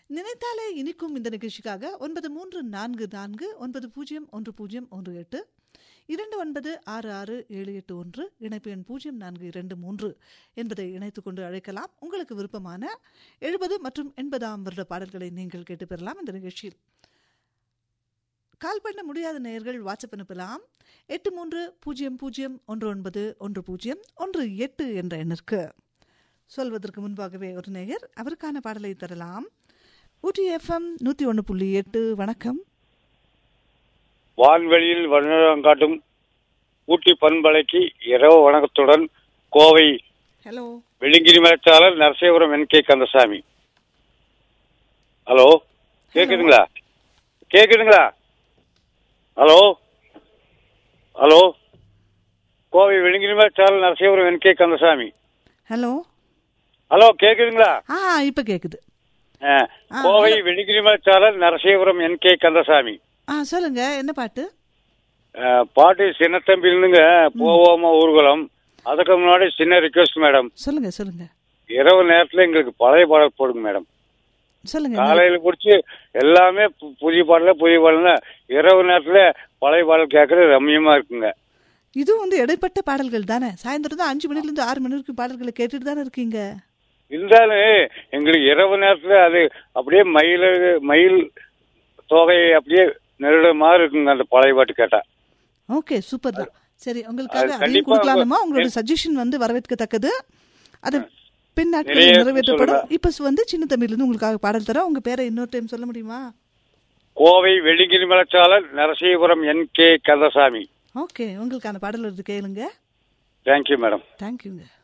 நினைத்தாலே இனிக்கும் இந்த நிகழ்ச்சிக்காக ஒன்பது மூன்று நான்கு நான்கு ஒன்பது பூஜ்ஜியம் ஒன்று பூஜ்ஜியம் ஒன்று எட்டு இரண்டு ஒன்பது ஆறு ஆறு ஏழு எட்டு ஒன்று இணைப்பு எண் பூஜ்ஜியம் நான்கு இரண்டு மூன்று என்பதை இணைத்துக் கொண்டு அழைக்கலாம் உங்களுக்கு விருப்பமான எழுபது மற்றும் எண்பதாம் வருட பாடல்களை நீங்கள் கேட்டு பெறலாம் இந்த நிகழ்ச்சியில் கால் பண்ண முடியாத நேயர்கள் வாட்ஸ்அப் அனுப்பலாம் எட்டு மூன்று பூஜ்ஜியம் பூஜ்ஜியம் ஒன்று ஒன்பது ஒன்று பூஜ்ஜியம் ஒன்று எட்டு என்ற எண்ணிற்கு சொல்வதற்கு முன்பாகவே ஒரு நேயர் அவருக்கான பாடலை தரலாம் ஊட்டி எஃப்எம் நூற்றி ஒன்று புள்ளி எட்டு வணக்கம் வான்வெளியில் வண்ணம் காட்டும் ஊட்டி பண்பலைக்கு இரவு வணக்கத்துடன் கோவை ஹலோ வெள்ளிங்கிரி மலைச்சாளர் Narasipuram N K Kandasamy hello கேக்குதுங்களா கேக்குதுங்களா ஹலோ ஹலோ கோவை வெள்ளிங்கிரி மலைச்சாளர் Narasipuram N K Kandasamy hello hello கேக்குதுங்களா ஆ இப்போ கேட்குது ஆ, கோவை வெள்ளிங்கிரி மலைச்சாளர் நரசியபுரம் என் கே கந்தசாமி ஆ சொல்லுங்க என்ன பாட்டு ஆ, பாட்டு சின்னத்தம்பிலுங்க போவோமா ஊர்வலம் அதுக்கு முன்னாடி சின்ன ரிக்வெஸ்ட் மேடம் சொல்லுங்க சொல்லுங்க இரவு நேரத்துல எங்களுக்கு பழைய பாடல் போடுங்க மேடம் சொல்லுங்க என்ன- காலையில குடிச்சு எல்லாமே பு- புதிய பாடல புதிய பாடல இரவு நேரத்துல பழைய பாடல் கேட்கறது ரம்மியமா இருக்குங்க இதுவும் வந்து இடைப்பட்ட பாடல்கள் தானே சாயந்தரம் தான் அஞ்சு மணிலேருந்து ஆறு மணி வரைக்கும் பாடல்களை கேட்டுட்டு தானே இருக்கீங்க இருந்தாலும் எங்களுக்கு இரவு நேரத்துல அது அப்படியே மயில் மயில் தொகை அப்படியே நெருட மாதிரி இருக்குங்க அந்த பழைய பாட்டு கேட்டா ஓகே சூப்பர் தான் சரி உங்களுக்காக அது அதையும் கண்டிப்பா கொடுக்கலாமா உங்க- உங்களோட சஜஷன் வந்து வரவேற்கத்தக்கது அது பின் நாட்களில் நிறைய நிறைவேற்றப்படும் சொல்லுங்க. இப்போ வந்து சின்ன தமிழ்லேருந்து உங்களுக்காக பாடல் தரோம் உங்க பேரை இன்னொரு டைம் சொல்ல முடியுமா கோவை வெள்ளிங்கிரி மலைச்சாளர் Narasipuram N K Kandasamy okay உங்களுக்கான பாடல் வருது கேளுங்க தேங்க்யூ மேடம் தேங்க்யூங்க